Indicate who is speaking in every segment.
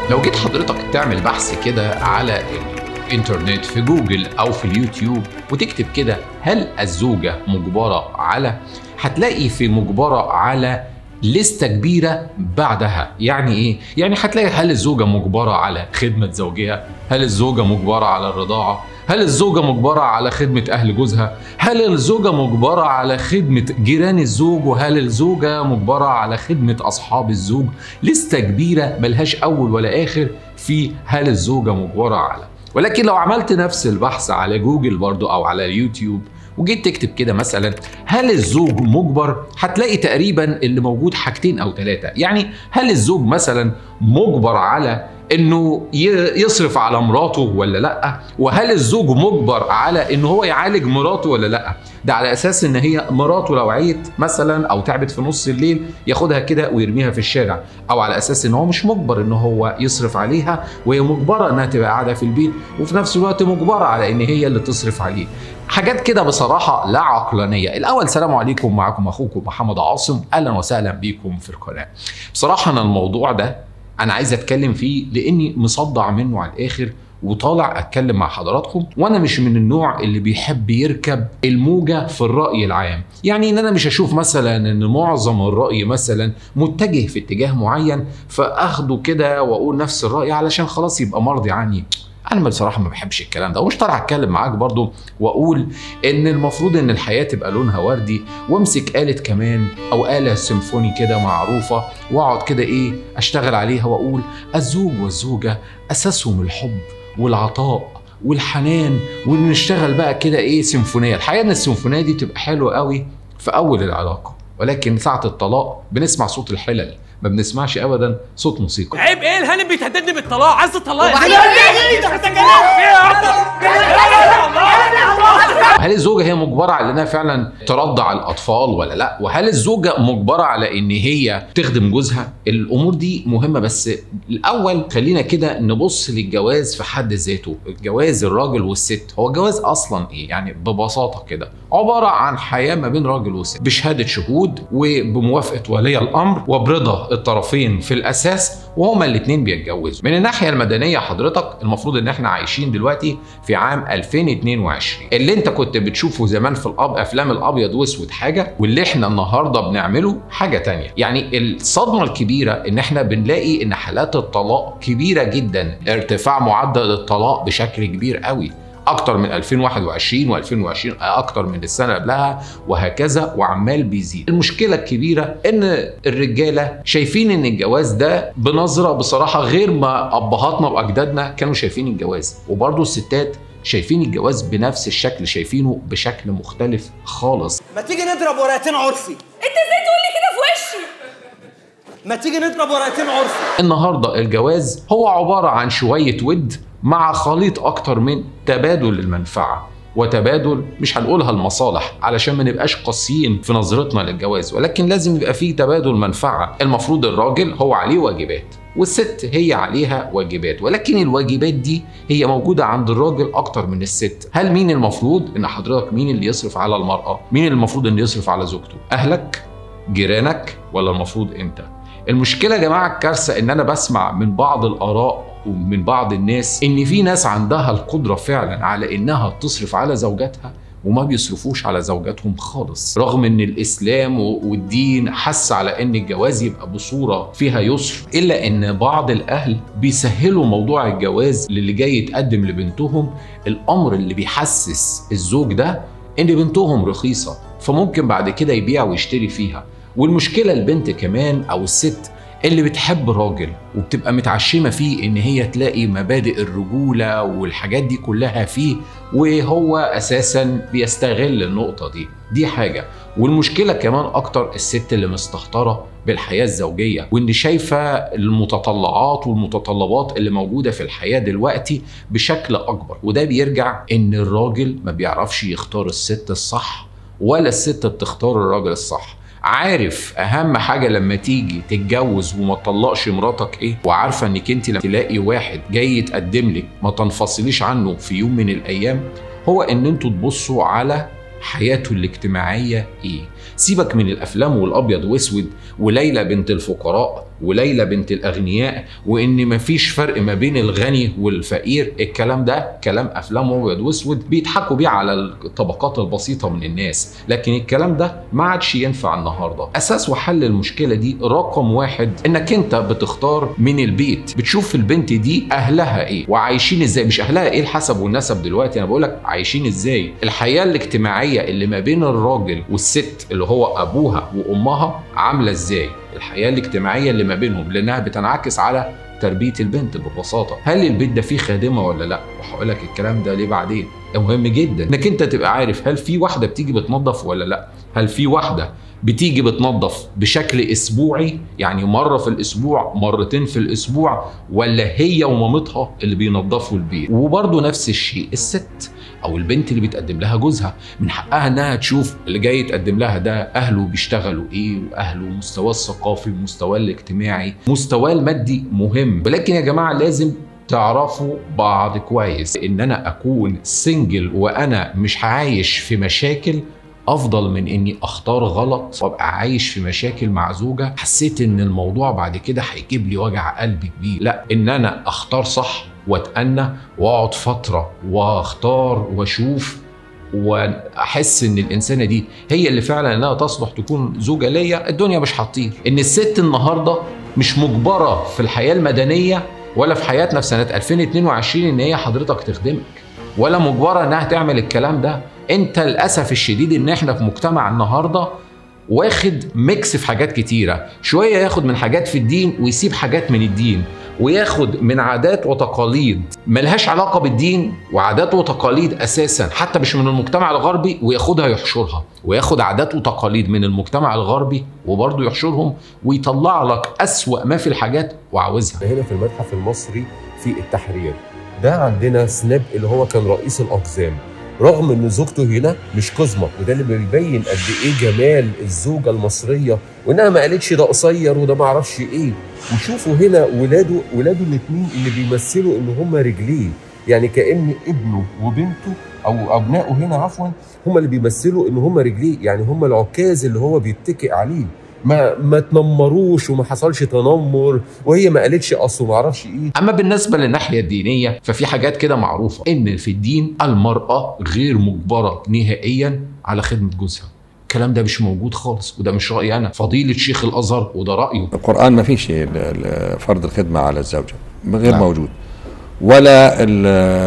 Speaker 1: لو جيت حضرتك تعمل بحث كده على الانترنت في جوجل او في اليوتيوب وتكتب كده هل الزوجة مجبرة على هتلاقي في مجبرة على لستة كبيرة بعدها يعني ايه؟ يعني هتلاقي هل الزوجة مجبرة على خدمة زوجها؟ هل الزوجة مجبرة على الرضاعة؟ هل الزوجة مجبرة على خدمة أهل جوزها؟ هل الزوجة مجبرة على خدمة جيران الزوج؟ وهل الزوجة مجبرة على خدمة أصحاب الزوج؟ لستة كبيرة ملهاش أول ولا آخر في هل الزوجة مجبرة على ولكن لو عملت نفس البحث على جوجل برضو أو على اليوتيوب وجيت تكتب كده مثلا هل الزوج مجبر هتلاقي تقريبا اللي موجود حاجتين او ثلاثه يعني هل الزوج مثلا مجبر على انه يصرف على مراته ولا لا وهل الزوج مجبر على ان هو يعالج مراته ولا لا ده على اساس ان هي مراته لو عيت مثلا او تعبت في نص الليل ياخدها كده ويرميها في الشارع او على اساس ان هو مش مجبر ان هو يصرف عليها وهي مجبره انها تبقى قاعده في البيت وفي نفس الوقت مجبره على ان هي اللي تصرف عليه حاجات كده بصراحة لا عقلانية الأول سلام عليكم معكم أخوكم محمد عاصم أهلا وسهلا بكم في القناة بصراحة أنا الموضوع ده أنا عايز أتكلم فيه لأني مصدع منه على الآخر وطالع اتكلم مع حضراتكم وانا مش من النوع اللي بيحب يركب الموجه في الراي العام يعني ان انا مش اشوف مثلا ان معظم الراي مثلا متجه في اتجاه معين فاخده كده واقول نفس الراي علشان خلاص يبقى مرضي عني انا بصراحه ما بحبش الكلام ده ومش طالع اتكلم معاك برضو واقول ان المفروض ان الحياه تبقى لونها وردي وامسك آلة كمان او آلة سيمفوني كده معروفه واقعد كده ايه اشتغل عليها واقول الزوج والزوجه اساسهم الحب والعطاء والحنان ونشتغل بقى كده ايه سيمفونيه الحقيقه ان السيمفونيه دي تبقى حلوه قوي في اول العلاقه ولكن ساعه الطلاق بنسمع صوت الحلل ما بنسمعش ابدا صوت موسيقى
Speaker 2: عيب ايه الهانم بيتهددني بالطلاق عايز تطلقي
Speaker 3: وبعدين
Speaker 1: هل الزوجه هي مجبره على انها فعلا ترضع الاطفال ولا لا وهل الزوجه مجبره على ان هي تخدم جوزها الامور دي مهمه بس الاول خلينا كده نبص للجواز في حد ذاته الجواز الراجل والست هو الجواز اصلا ايه يعني ببساطه كده عباره عن حياه ما بين راجل وست بشهاده شهود وبموافقه ولي الامر وبرضا الطرفين في الاساس وهما الاثنين بيتجوزوا من الناحيه المدنيه حضرتك المفروض ان احنا عايشين دلوقتي في عام 2022 اللي انت كنت بتشوفه زمان في الاب افلام الابيض واسود حاجه واللي احنا النهارده بنعمله حاجه تانية يعني الصدمه الكبيره ان احنا بنلاقي ان حالات الطلاق كبيره جدا ارتفاع معدل الطلاق بشكل كبير قوي اكتر من 2021 و2020 اكتر من السنه قبلها وهكذا وعمال بيزيد المشكله الكبيره ان الرجاله شايفين ان الجواز ده بنظره بصراحه غير ما ابهاتنا واجدادنا كانوا شايفين الجواز وبرضه الستات شايفين الجواز بنفس الشكل شايفينه بشكل مختلف خالص
Speaker 2: ما تيجي نضرب ورقتين عرفي
Speaker 3: انت ازاي تقول لي كده في وشي
Speaker 2: ما تيجي نضرب ورقتين عرفي
Speaker 1: النهارده الجواز هو عباره عن شويه ود مع خليط اكتر من تبادل المنفعه وتبادل مش هنقولها المصالح علشان ما نبقاش قاسيين في نظرتنا للجواز ولكن لازم يبقى فيه تبادل منفعه المفروض الراجل هو عليه واجبات والست هي عليها واجبات ولكن الواجبات دي هي موجوده عند الراجل اكتر من الست هل مين المفروض ان حضرتك مين اللي يصرف على المراه مين المفروض ان يصرف على زوجته اهلك جيرانك ولا المفروض انت المشكله يا جماعه الكارثه ان انا بسمع من بعض الاراء ومن بعض الناس ان في ناس عندها القدره فعلا على انها تصرف على زوجاتها وما بيصرفوش على زوجاتهم خالص رغم ان الاسلام والدين حس على ان الجواز يبقى بصوره فيها يسر الا ان بعض الاهل بيسهلوا موضوع الجواز للي جاي يتقدم لبنتهم الامر اللي بيحسس الزوج ده ان بنتهم رخيصه فممكن بعد كده يبيع ويشتري فيها والمشكله البنت كمان او الست اللي بتحب راجل وبتبقى متعشمة فيه إن هي تلاقي مبادئ الرجولة والحاجات دي كلها فيه وهو أساسا بيستغل النقطة دي دي حاجة والمشكلة كمان أكتر الست اللي مستهترة بالحياة الزوجية وإن شايفة المتطلعات والمتطلبات اللي موجودة في الحياة دلوقتي بشكل أكبر وده بيرجع إن الراجل ما بيعرفش يختار الست الصح ولا الست بتختار الراجل الصح عارف اهم حاجه لما تيجي تتجوز وما تطلقش مراتك ايه وعارفه انك انت لما تلاقي واحد جاي يتقدم لك ما تنفصليش عنه في يوم من الايام هو ان انتوا تبصوا على حياته الاجتماعيه ايه سيبك من الافلام والابيض واسود وليلى بنت الفقراء وليلى بنت الاغنياء وان مفيش فرق ما بين الغني والفقير الكلام ده كلام افلام ابيض واسود بيضحكوا بيه على الطبقات البسيطه من الناس لكن الكلام ده ما عادش ينفع النهارده اساس وحل المشكله دي رقم واحد انك انت بتختار من البيت بتشوف البنت دي اهلها ايه وعايشين ازاي مش اهلها ايه الحسب والنسب دلوقتي انا بقول لك عايشين ازاي الحياه الاجتماعيه اللي ما بين الراجل والست اللي هو ابوها وامها عامله ازاي الحياه الاجتماعيه اللي ما بينهم لانها بتنعكس على تربيه البنت ببساطه هل البيت ده فيه خادمه ولا لا وهقول لك الكلام ده ليه بعدين ده مهم جدا انك انت تبقى عارف هل في واحده بتيجي بتنظف ولا لا هل في واحده بتيجي بتنظف بشكل اسبوعي يعني مره في الاسبوع مرتين في الاسبوع ولا هي ومامتها اللي بينظفوا البيت وبرضه نفس الشيء الست او البنت اللي بيتقدم لها جوزها من حقها انها تشوف اللي جاي يتقدم لها ده اهله بيشتغلوا ايه واهله مستواه الثقافي مستواه الاجتماعي مستواه المادي مهم ولكن يا جماعه لازم تعرفوا بعض كويس ان انا اكون سنجل وانا مش عايش في مشاكل افضل من اني اختار غلط وابقى عايش في مشاكل مع زوجه حسيت ان الموضوع بعد كده هيجيب لي وجع قلب كبير لا ان انا اختار صح واتأنى واقعد فتره واختار واشوف واحس ان الانسانه دي هي اللي فعلا انها تصلح تكون زوجه ليا الدنيا مش هتطير ان الست النهارده مش مجبره في الحياه المدنيه ولا في حياتنا في سنه 2022 ان هي حضرتك تخدمك ولا مجبره انها تعمل الكلام ده انت للاسف الشديد ان احنا في مجتمع النهارده واخد ميكس في حاجات كتيره شويه ياخد من حاجات في الدين ويسيب حاجات من الدين وياخد من عادات وتقاليد ملهاش علاقه بالدين وعادات وتقاليد اساسا حتى مش من المجتمع الغربي وياخدها يحشرها وياخد عادات وتقاليد من المجتمع الغربي وبرضه يحشرهم ويطلع لك اسوأ ما في الحاجات وعاوزها
Speaker 4: هنا في المتحف المصري في التحرير ده عندنا سناب اللي هو كان رئيس الاقزام رغم ان زوجته هنا مش قزمه وده اللي بيبين قد ايه جمال الزوجه المصريه وانها ما قالتش ده قصير وده ما اعرفش ايه وشوفوا هنا ولاده ولاده الاثنين اللي بيمثلوا ان هم رجليه يعني كان ابنه وبنته او ابنائه هنا عفوا هم اللي بيمثلوا ان هم رجليه يعني هم العكاز اللي هو بيتكئ عليه ما ما تنمروش وما حصلش تنمر وهي ما قالتش اصل ما اعرفش ايه
Speaker 1: اما بالنسبه للناحيه الدينيه ففي حاجات كده معروفه ان في الدين المراه غير مجبره نهائيا على خدمه جوزها الكلام ده مش موجود خالص وده مش رايي انا فضيله شيخ الازهر وده رايه
Speaker 5: القرآن ما فيش ال- ال- فرض الخدمة على الزوجة غير
Speaker 1: نعم.
Speaker 5: موجود ولا ال-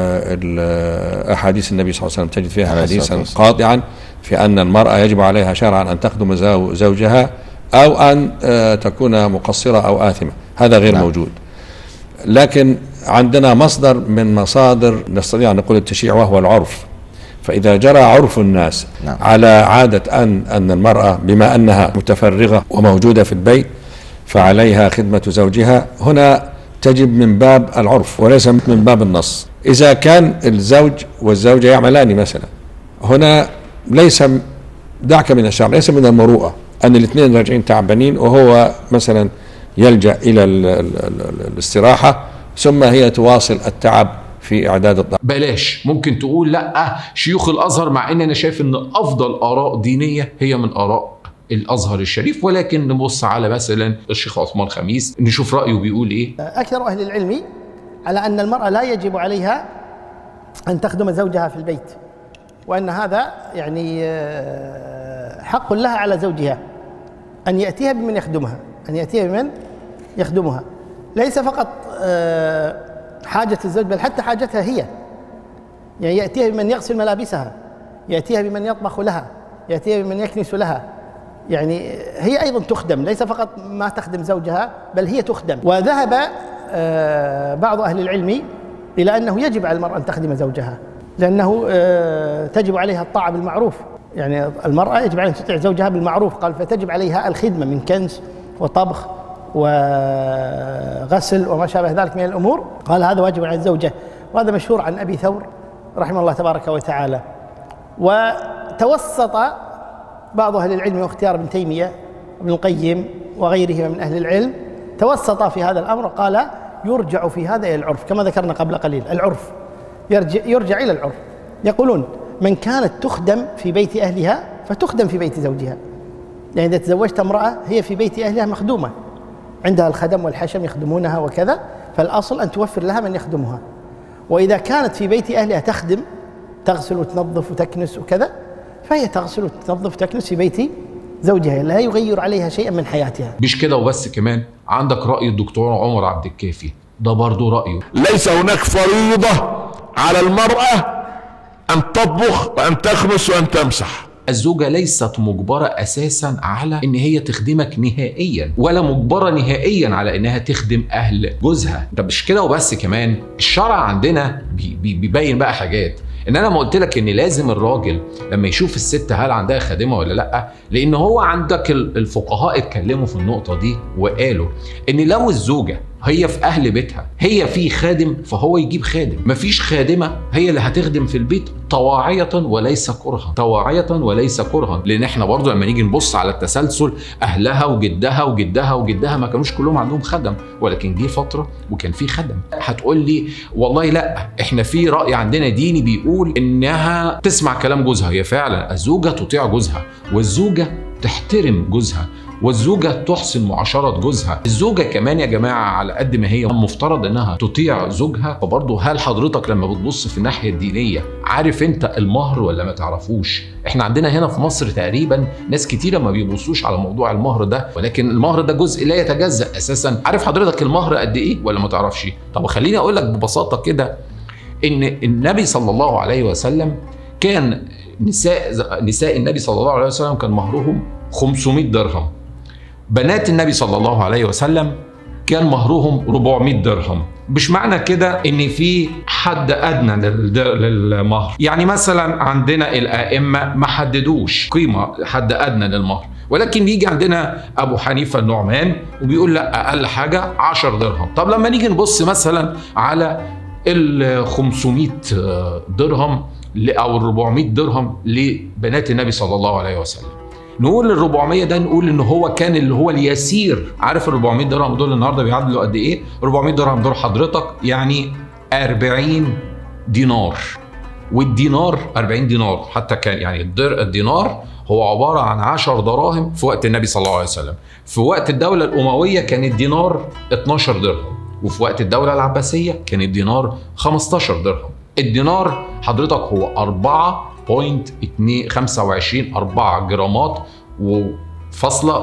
Speaker 5: ال- أحاديث النبي صلى الله عليه وسلم تجد فيها
Speaker 6: عليه الصلاة
Speaker 5: حديثا
Speaker 6: والسلام.
Speaker 5: قاطعا في أن المرأة يجب عليها شرعا أن تخدم زو- زوجها أو أن آه، تكون مقصرة أو آثمة هذا غير
Speaker 6: نعم.
Speaker 5: موجود لكن عندنا مصدر من مصادر نستطيع أن نقول التشريع وهو العرف فإذا جرى عرف الناس
Speaker 6: نعم.
Speaker 5: على عادة أن أن المرأة بما أنها متفرغة وموجودة في البيت فعليها خدمة زوجها هنا تجب من باب العرف وليس من باب النص إذا كان الزوج والزوجة يعملان مثلا هنا ليس دعك من الشرع ليس من المروءة أن الاثنين راجعين تعبانين وهو مثلا يلجأ إلى ال ال ال الاستراحة ثم هي تواصل التعب في إعداد الطعام
Speaker 1: بلاش ممكن تقول لا شيوخ الازهر مع ان انا شايف ان افضل اراء دينيه هي من اراء الازهر الشريف ولكن نبص على مثلا الشيخ عثمان خميس نشوف رايه بيقول ايه
Speaker 7: أكثر أهل العلم على أن المرأة لا يجب عليها أن تخدم زوجها في البيت وأن هذا يعني آه، حق لها على زوجها أن يأتيها بمن يخدمها أن يأتيها بمن يخدمها ليس فقط آه، حاجة الزوج بل حتى حاجتها هي يعني يأتيها بمن يغسل ملابسها يأتيها بمن يطبخ لها يأتيها بمن يكنس لها يعني هي أيضا تخدم ليس فقط ما تخدم زوجها بل هي تخدم وذهب آه، بعض أهل العلم إلى أنه يجب على المرأة أن تخدم زوجها لأنه آه، تجب عليها الطاعة بالمعروف يعني المرأة يجب عليها أن تطيع زوجها بالمعروف قال فتجب عليها الخدمة من كنس وطبخ وغسل وما شابه ذلك من الأمور قال هذا واجب على الزوجة وهذا مشهور عن أبي ثور رحمه الله تبارك وتعالى وتوسط بعض أهل العلم واختيار ابن تيمية ابن القيم وغيرهما من أهل العلم توسط في هذا الأمر قال يرجع في هذا إلى العرف كما ذكرنا قبل قليل العرف يرجع, يرجع إلى العرف يقولون من كانت تخدم في بيت أهلها فتخدم في بيت زوجها يعني إذا تزوجت امرأة هي في بيت أهلها مخدومة عندها الخدم والحشم يخدمونها وكذا فالأصل أن توفر لها من يخدمها وإذا كانت في بيت أهلها تخدم تغسل وتنظف وتكنس وكذا فهي تغسل وتنظف وتكنس في بيت زوجها لا يغير عليها شيئا من حياتها
Speaker 1: مش كده وبس كمان عندك راي الدكتور عمر عبد الكافي ده برضه رايه
Speaker 6: ليس هناك فريضة على المرأة أن تطبخ وأن تخمس وأن تمسح
Speaker 1: الزوجة ليست مجبرة أساسا على إن هي تخدمك نهائيا ولا مجبرة نهائيا على إنها تخدم أهل جوزها ده مش كده وبس كمان الشرع عندنا بي- بي- بيبين بقى حاجات ان انا ما قلت لك ان لازم الراجل لما يشوف الست هل عندها خادمه ولا لا لان هو عندك ال- الفقهاء اتكلموا في النقطه دي وقالوا ان لو الزوجه هي في اهل بيتها هي في خادم فهو يجيب خادم مفيش خادمه هي اللي هتخدم في البيت طواعيه وليس كرها طواعيه وليس كرها لان احنا برضو لما نيجي نبص على التسلسل اهلها وجدها وجدها وجدها ما كانوش كلهم عندهم خدم ولكن جه فتره وكان في خدم هتقول لي والله لا احنا في راي عندنا ديني بيقول انها تسمع كلام جوزها هي فعلا الزوجه تطيع جوزها والزوجه تحترم جوزها والزوجة تحسن معاشرة جوزها الزوجة كمان يا جماعة على قد ما هي مفترض انها تطيع زوجها فبرضه هل حضرتك لما بتبص في الناحية الدينية عارف انت المهر ولا ما تعرفوش احنا عندنا هنا في مصر تقريبا ناس كتيرة ما بيبصوش على موضوع المهر ده ولكن المهر ده جزء لا يتجزأ اساسا عارف حضرتك المهر قد ايه ولا ما تعرفش طب خليني اقول لك ببساطة كده ان النبي صلى الله عليه وسلم كان نساء نساء النبي صلى الله عليه وسلم كان مهرهم 500 درهم بنات النبي صلى الله عليه وسلم كان مهرهم 400 درهم مش معنى كده ان في حد ادنى للد- للمهر يعني مثلا عندنا الائمه ما حددوش قيمه حد ادنى للمهر ولكن يجي عندنا ابو حنيفه النعمان وبيقول لا اقل حاجه 10 درهم طب لما نيجي نبص مثلا على ال 500 درهم ل- او ال 400 درهم لبنات النبي صلى الله عليه وسلم نقول ال 400 ده نقول ان هو كان اللي هو اليسير عارف ال 400 درهم دول النهارده بيعادلوا قد ايه 400 درهم دول حضرتك يعني 40 دينار والدينار 40 دينار حتى كان يعني الدر الدينار هو عباره عن 10 دراهم في وقت النبي صلى الله عليه وسلم في وقت الدوله الامويه كان الدينار 12 درهم وفي وقت الدوله العباسيه كان الدينار 15 درهم الدينار حضرتك هو 4.25 4 جرامات و فاصلة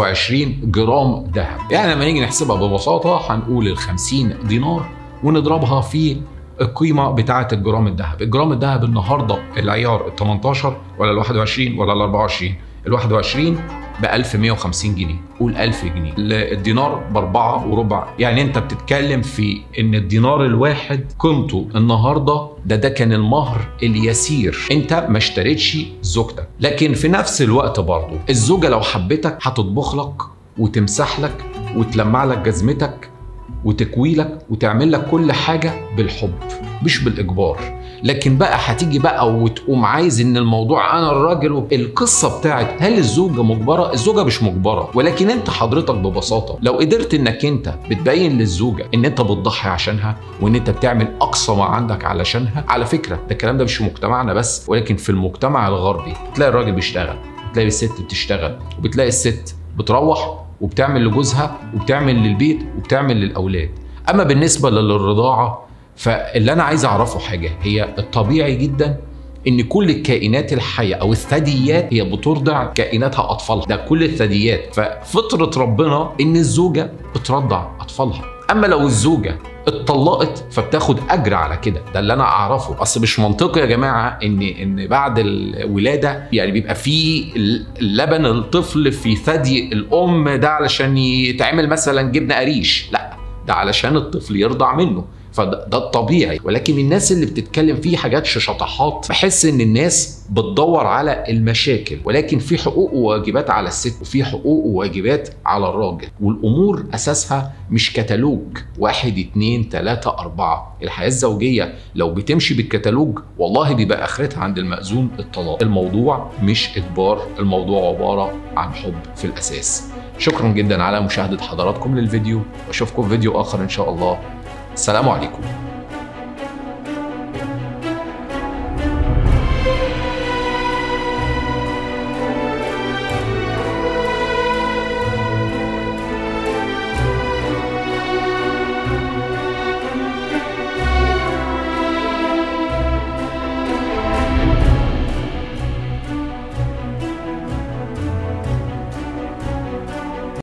Speaker 1: 25 جرام ذهب يعني لما نيجي نحسبها ببساطة هنقول ال 50 دينار ونضربها في القيمة بتاعة الجرام الذهب الجرام الذهب النهاردة العيار ال 18 ولا ال 21 ولا ال 24 ال 21 ب 1150 جنيه قول 1000 جنيه الدينار باربعة وربع يعني انت بتتكلم في ان الدينار الواحد قيمته النهارده ده ده كان المهر اليسير انت ما اشتريتش زوجتك لكن في نفس الوقت برضه الزوجه لو حبتك هتطبخ لك وتمسح لك وتلمع لك جزمتك وتكوي لك وتعمل لك كل حاجه بالحب مش بالاجبار لكن بقى هتيجي بقى وتقوم عايز ان الموضوع انا الراجل وب- القصه بتاعت هل الزوجه مجبره الزوجه مش مجبره ولكن انت حضرتك ببساطه لو قدرت انك انت بتبين للزوجه ان انت بتضحي عشانها وان انت بتعمل اقصى ما عندك علشانها على فكره ده الكلام ده مش في مجتمعنا بس ولكن في المجتمع الغربي تلاقي الراجل بيشتغل بتلاقي الست بتشتغل وبتلاقي الست بتروح وبتعمل لجوزها وبتعمل للبيت وبتعمل للاولاد اما بالنسبه للرضاعه فاللي انا عايز اعرفه حاجه هي الطبيعي جدا ان كل الكائنات الحيه او الثدييات هي بترضع كائناتها اطفالها ده كل الثدييات ففطره ربنا ان الزوجه بترضع اطفالها اما لو الزوجه اتطلقت فبتاخد اجر على كده ده اللي انا اعرفه اصل مش منطقي يا جماعه ان ان بعد الولاده يعني بيبقى في لبن الطفل في ثدي الام ده علشان يتعمل مثلا جبنه قريش لا ده علشان الطفل يرضع منه فده ده الطبيعي ولكن الناس اللي بتتكلم فيه حاجات شطحات بحس ان الناس بتدور على المشاكل ولكن في حقوق وواجبات على الست وفي حقوق وواجبات على الراجل والامور اساسها مش كتالوج واحد اتنين تلاتة اربعة الحياة الزوجية لو بتمشي بالكتالوج والله بيبقى اخرتها عند المأذون الطلاق الموضوع مش اجبار الموضوع عبارة عن حب في الاساس شكرا جدا على مشاهدة حضراتكم للفيديو واشوفكم في فيديو اخر ان شاء الله السلام عليكم